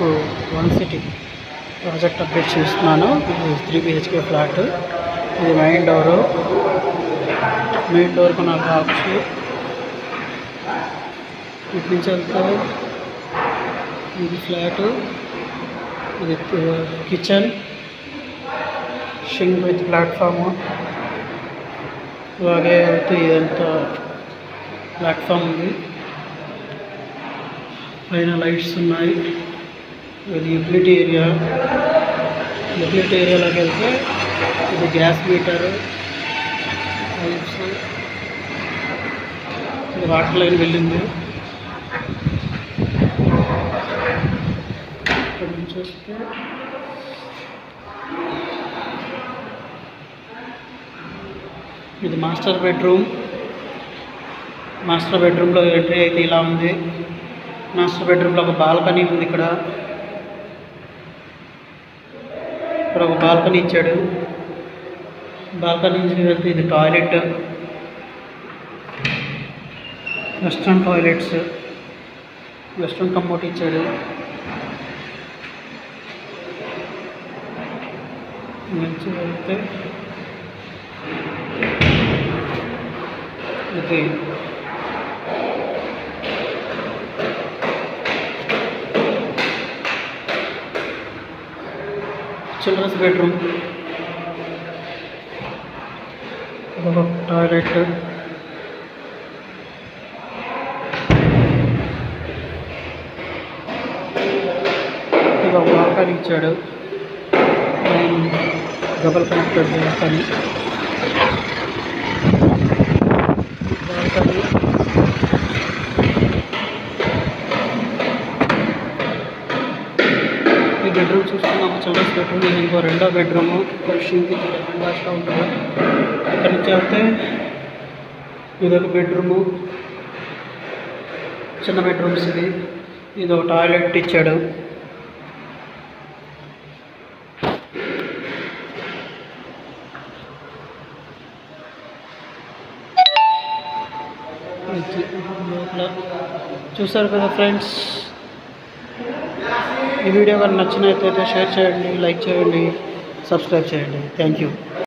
మీకు one city project update చూస్తున్నాను ఇది త్రీ బిహెచ్కే ఫ్లాట్ ఇది మెయిన్ డోరు మెయిన్ డోర్కు నాకు ఆప్షన్ ఇటు నుంచి వెళ్తే ఇది ఫ్లాట్ ఇది కిచెన్ షింక్ విత్ ప్లాట్ఫామ్ అలాగే అయితే ఇదంతా ప్లాట్ఫామ్ ఉంది పైన లైట్స్ ఉన్నాయి ఇది యూటిలిటీ ఏరియా యూటిలిటీ ఏరియాలోకి వెళ్తే ఇది గ్యాస్ మీటర్ పైప్స్ ఇది వాటర్ లైన్ వెళ్ళింది ఇక్కడ నుంచి వస్తే ఇది మాస్టర్ బెడ్రూమ్ మాస్టర్ బెడ్రూమ్లో ఎంట్రీ అయితే ఇలా ఉంది మాస్టర్ బెడ్రూమ్లో ఒక బాల్కనీ ఉంది ఇక్కడ ఇక్కడ ఒక బాల్కనీ ఇచ్చాడు బాల్కనీ నుంచి వెళ్తే ఇది టాయిలెట్ వెస్ట్రన్ టాయిలెట్స్ వెస్ట్రన్ కంపోర్ట్ ఇచ్చాడు నుంచి వెళ్తే ఇది చిల్డ్రన్స్ బెడ్రూమ్ ఒక టాయిలెట్ ఇది ఒక బాల్కనీ ఇచ్చాడు డబల్ కనెక్టెడ్ బాల్కనీ బాల్కనీ ఈ బెడ్రూమ్ చూసుకున్నాము చిల్డ్రన్స్ బెడ్రూమ్ ఇది ఇంకో రెండో బెడ్రూమ్ ఇక్కడ షింక్ హ్యాండ్ వాష్ కౌంటర్ ఇక్కడ నుంచి వెళ్తే ఇదొక బెడ్రూము చిన్న బెడ్రూమ్స్ ఇది ఇది ఒక టాయిలెట్ ఇచ్చాడు ఇది లోపల చూసారు కదా ఫ్రెండ్స్ ఈ వీడియో కానీ నచ్చినట్లయితే షేర్ చేయండి లైక్ చేయండి సబ్స్క్రైబ్ చేయండి థ్యాంక్ యూ